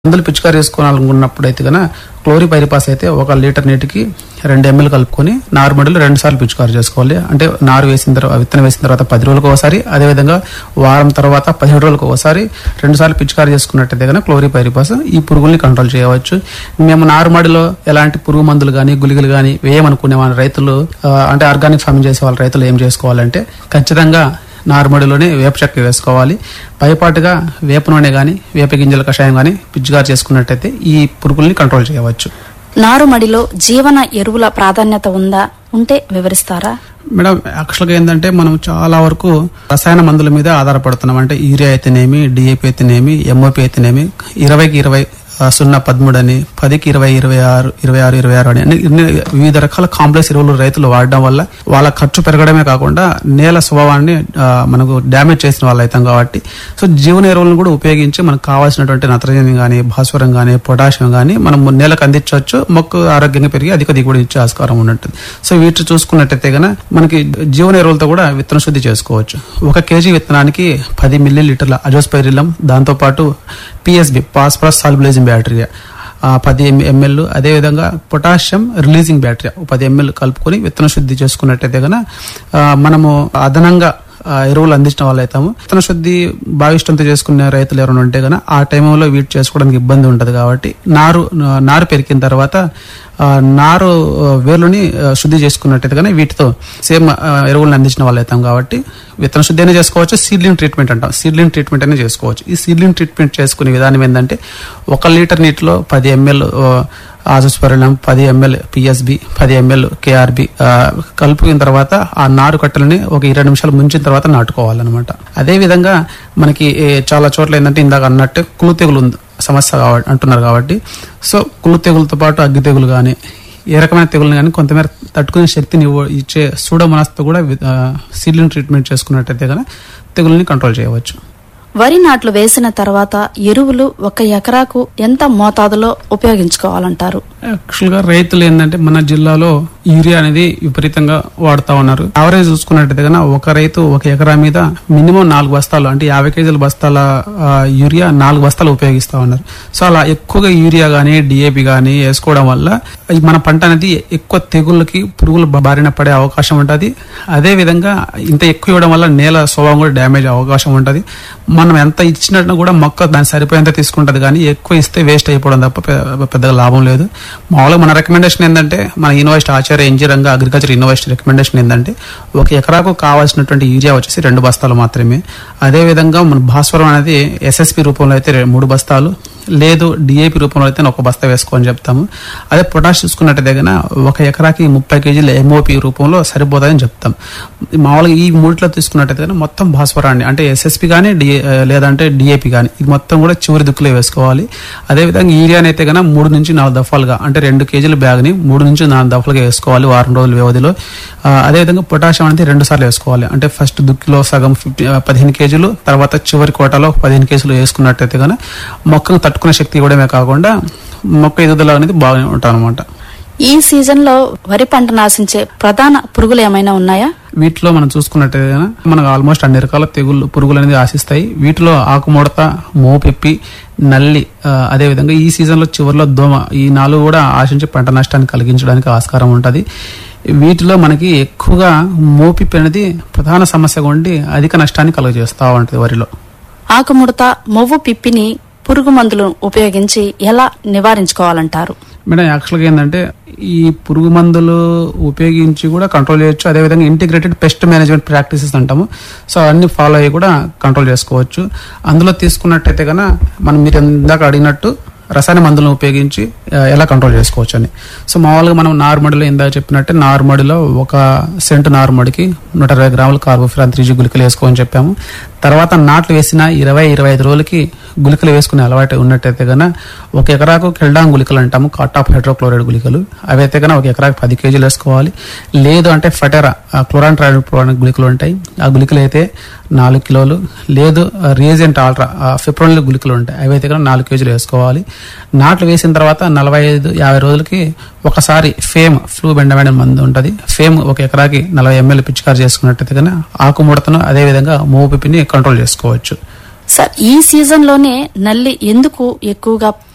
మందులు పిచికారి చేసుకోవాలనుకున్నప్పుడు అయితే కనుక క్లోరిపైరిపాస్ అయితే ఒక లీటర్ నీటికి రెండు ఎంఎల్ కలుపుకొని నార్మల్ రెండు సార్లు పిచికారి చేసుకోవాలి అంటే నారు వేసిన తర్వాత విత్తనం వేసిన తర్వాత పది రోజులకు ఒకసారి అదేవిధంగా వారం తర్వాత పదిహేడు రోజులకు ఒకసారి రెండు సార్లు పిచికారి చేసుకున్నట్టయితే కనుక క్లోరిపైరిపాస్ ఈ పురుగుల్ని కంట్రోల్ చేయవచ్చు మేము నారుమడిలో ఎలాంటి పురుగు మందులు కానీ గుళికలు కానీ వేయమనుకునే వాళ్ళ రైతులు ఆ, అంటే ఆర్గానిక్ ఫార్మింగ్ చేసే వాళ్ళ రైతులు ఏం చేసుకోవాలంటే ఖచ్చితంగా నారుమడిలోనే వేప చెక్క వేసుకోవాలి పైపాటుగా వేప నూనె కానీ వేప గింజల కషాయం కానీ పిచ్చిగారు చేసుకున్నట్టయితే ఈ పురుగుల్ని కంట్రోల్ చేయవచ్చు నారుమడిలో జీవన ఎరువుల ప్రాధాన్యత ఉందా ఉంటే వివరిస్తారా మేడం యాక్చువల్గా ఏంటంటే మనం చాలా వరకు రసాయన మందుల మీద ఆధారపడుతున్నాం అంటే యూరియా అయితేనేమి డిఏపి అయితేనేమి ఎంఓపి అయితేనేమి ఇరవైకి ఇరవై ఆ, సున్నా పదమూడు అని పదికి ఇరవై ఇరవై ఆరు ఇరవై ఆరు ఇరవై ఆరు అని అన్ని ఇన్ని వివిధ రకాల కాంప్లెక్స్ ఎరువులు రైతులు వాడడం వల్ల వాళ్ళ ఖర్చు పెరగడమే కాకుండా నేల స్వభావాన్ని ఆ, మనకు డ్యామేజ్ చేసిన వాళ్ళు అవుతాం కాబట్టి సో జీవన ఎరువులను కూడా ఉపయోగించి మనకు కావాల్సినటువంటి నత్రజని కానీ భాస్వరం కానీ పొటాషియం కానీ మనం నేలకు అందించవచ్చు మొక్క ఆరోగ్యంగా పెరిగి అధిక దిగుబడి ఇచ్చే ఆస్కారం ఉన్నట్టుంది సో వీటి చూసుకున్నట్టయితే గన మనకి జీవన ఎరువులతో కూడా విత్తన శుద్ధి చేసుకోవచ్చు ఒక కేజీ విత్తనానికి పది మిల్లీ లీటర్ల అజోస్పైరిలం దాంతోపాటు పిఎస్బి పాస్పరస్ సాల్బులైజింగ్ బ్యాక్టీరియా ఆ, పది ఎంఎల్ అదేవిధంగా పొటాషియం రిలీజింగ్ బ్యాక్టీరియా ఒక పది ఎంఎల్ కలుపుకొని విత్తన శుద్ధి చేసుకున్నట్టయితే గన ఆ, మనము అదనంగా ఆ, ఎరువులు అందించిన వాళ్ళు అవుతాము విత్తన శుద్ధి భావిష్టంతో చేసుకునే రైతులు ఎవరైనా ఉంటే గన ఆ టైంలో వీటి చేసుకోవడానికి ఇబ్బంది ఉంటుంది కాబట్టి నారు నారు పెరిగిన తర్వాత ఆ, నారు ఆ, వేర్లని ఆ, శుద్ధి చేసుకున్నట్టయితే కానీ వీటితో సేమ్ ఆ, ఎరువులను అందించిన వాళ్ళు అవుతాం కాబట్టి విత్తన శుద్ధి అయినా చేసుకోవచ్చు సీడ్లింగ్ ట్రీట్మెంట్ అంటాం సీడ్లింగ్ ట్రీట్మెంట్ అయినా చేసుకోవచ్చు ఈ సీడ్లింగ్ ట్రీట్మెంట్ చేసుకునే విధానం ఏంటంటే ఒక లీటర్ నీటిలో పది ఎంఎల్ ఆజస్పరిణం పది ఎంఎల్ పిఎస్బి పది ఎంఎల్ కేఆర్బి కలుపుకున్న తర్వాత ఆ నారు కట్టలని ఒక ఇరవై నిమిషాలు ముంచిన తర్వాత నాటుకోవాలన్నమాట అదే విధంగా మనకి ఏ, చాలా చోట్ల ఏంటంటే ఇందాక అన్నట్టు కులు తెగులు ఉంది సమస్య కాబట్టి అంటున్నారు కాబట్టి సో కులు తెగులతో పాటు అగ్గి తెగులు కానీ ఏ రకమైన తెగులు కానీ కొంతమేర తట్టుకునే శక్తిని ఇవ్వ- ఇచ్చే సూడోమనస్తో కూడా సీడ్లింగ్ ట్రీట్మెంట్ చేసుకున్నట్టయితే కనుక తెగుల్ని కంట్రోల్ చేయవచ్చు వరి నాట్లు వేసిన తర్వాత ఎరువులు ఒక ఎకరాకు ఎంత మోతాదులో ఉపయోగించుకోవాలంటారు యాక్చువల్ గా రైతులు ఏంటంటే మన జిల్లాలో యూరియా అనేది విపరీతంగా వాడుతా ఉన్నారు యావరేజ్ చూసుకున్నట్టయితే కనుక ఒక రైతు ఒక ఎకరా మీద మినిమం నాలుగు బస్తాలు అంటే యాభై కేజీల బస్తాల ఆ, యూరియా నాలుగు బస్తాలు ఉపయోగిస్తా ఉన్నారు సో అలా ఎక్కువగా యూరియా గానీ డిఏపి గానీ వేసుకోవడం వల్ల ఈ మన పంట అనేది ఎక్కువ తెగుళ్ళకి పురుగులు బ- బారిన పడే అవకాశం ఉంటుంది అదే విధంగా ఇంత ఎక్కువ ఇవ్వడం వల్ల నేల స్వభావం కూడా డ్యామేజ్ అయ్యే అవకాశం ఉంటుంది మనం ఎంత ఇచ్చినట్టు కూడా మొక్క దాని సరిపోయేంత తీసుకుంటది కానీ ఎక్కువ ఇస్తే వేస్ట్ అయిపోవడం తప్ప పె- పెద్దగా లాభం లేదు మామూలుగా మన రికమెండేషన్ ఏంటంటే మన university Acharya NG Ranga agriculture university recommendation ఏంటంటే ఒక ఎకరాకు కావాల్సినటువంటి యూరియా వచ్చేసి రెండు బస్తాలు మాత్రమే అదే విధంగా మన భాస్వరం అనేది ఎస్ఎస్పి రూపంలో అయితే రె- మూడు బస్తాలు లేదు డిఏపి రూపంలో అయితే ఒక బస్తా వేసుకోని చెప్తాము అదే పొటాష్ చూసుకున్నట్టు దగ్గర ఒక ఎకరాకి ముప్పై కేజీల ఎంఓపి రూపంలో సరిపోతాయని చెప్తాం మామూలుగా ఈ మూడిట్లో తీసుకున్నట్టయితే కనుక మొత్తం భాస్వరాన్ని అంటే ఎస్ఎస్పి కానీ డిఏ లేదంటే డిఏపి కానీ ఇది మొత్తం కూడా చివరి దిక్కులో వేసుకోవాలి అదేవిధంగా యూరియాని అయితే కనుక మూడు నుంచి నాలుగు దఫాలుగా అంటే రెండు కేజీల బ్యాగ్ని మూడు నుంచి నాలుగు దఫలుగా వేసుకోవాలి వారం రోజుల వ్యవధిలో ఆ, అదేవిధంగా పొటాషియం అనేది రెండు సార్లు వేసుకోవాలి అంటే ఫస్ట్ దుక్కిలో సగం ఫిఫ్టీ పదిహేను కేజీలు తర్వాత చివరి కోటలో పదిహేను కేజీలు వేసుకున్నట్టయితే కనుక మొక్కను తట్టుకునే శక్తి ఇవ్వడమే కాకుండా మొక్క ఎదుగుదల అనేది బాగా ఉంటాం అనమాట ఈ సీజన్ లో వరి పంట నాశించే ప్రధాన పురుగులు ఏమైనా ఉన్నాయా వీటిలో మనం చూసుకున్నట్టయితే గనక మనకు ఆల్మోస్ట్ అన్ని రకాల తెగుళ్ళు పురుగులు అనేది ఆశిస్తాయి వీటిలో ఆకుముడత మోపెప్పి నల్లి ఆ, అదేవిధంగా ఈ సీజన్లో చివరిలో దోమ ఈ నాలుగు కూడా ఆశించి పంట నష్టాన్ని కలిగించడానికి ఆస్కారం ఉంటుంది వీటిలో మనకి ఎక్కువగా మోపిప్పి అనేది ప్రధాన సమస్యగా ఉండి అధిక నష్టాన్ని కలుగజేస్తూ ఉంటుంది వరిలో ఆకుముడత మొవ్వు పిప్పిని పురుగు మందులను ఉపయోగించి ఎలా నివారించుకోవాలంటారు మేడం యాక్చువల్గా ఏంటంటే ఈ పురుగు మందులు ఉపయోగించి కూడా కంట్రోల్ చేయొచ్చు అదేవిధంగా ఇంటిగ్రేటెడ్ పెస్ట్ మేనేజ్మెంట్ ప్రాక్టీసెస్ అంటాము సో అన్ని ఫాలో అయ్యి కూడా కంట్రోల్ చేసుకోవచ్చు అందులో తీసుకున్నట్టయితే కనుక మనం మీరు ఇందాక అడిగినట్టు రసాయన మందులను ఉపయోగించి ఆ, ఎలా కంట్రోల్ చేసుకోవచ్చు అని సో మామూలుగా మనం నార్మడిలో ఇందాక చెప్పినట్టే నార్మడిలో ఒక సెంటు నార్మడికి నూట ఇరవై గ్రాముల కార్బోఫిరాన్ త్రీ జీ గుళికలు వేసుకోమని చెప్పాము తర్వాత నాట్లు వేసిన ఇరవై ఇరవై ఐదు రోజులకి గుళికలు వేసుకునే అలవాటు ఉన్నట్టయితే కనుక ఒక ఎకరాకు కెల్డాన్ గుళికలు అంటాము కాటాప్ హైడ్రోక్లోరైడ్ గుళికలు అవి అయితే కనుక ఒక ఎకరాకు పది కేజీలు వేసుకోవాలి లేదు అంటే ఫెటెరా క్లోరాన్ ట్రైడ్ గుళికలు ఉంటాయి ఆ గుళికలు అయితే నాలుగు కిలోలు లేదు రియేజెంట్ ఆల్ట్రా ఫిప్రోన్ల గుళికలు ఉంటాయి అవి అయితే కనుక నాలుగు కేజీలు వేసుకోవాలి నాట్లు వేసిన తర్వాత నలభై ఐదు యాభై రోజులకి ఒకసారి ఫేమ్ ఫ్లూ బెండమైన మందు ఉంటుంది ఫేమ్ ఒక ఎకరాకి నలభై ఎంఎల్ పిచికారు చేసుకున్నట్టయితే కనుక ఆకు ముడతను అదేవిధంగా మోపు పిప్పిని కంట్రోల్ చేసుకోవచ్చు సార్ ఈ సీజన్ లోనే నల్లి ఎందుకు ఎక్కువగా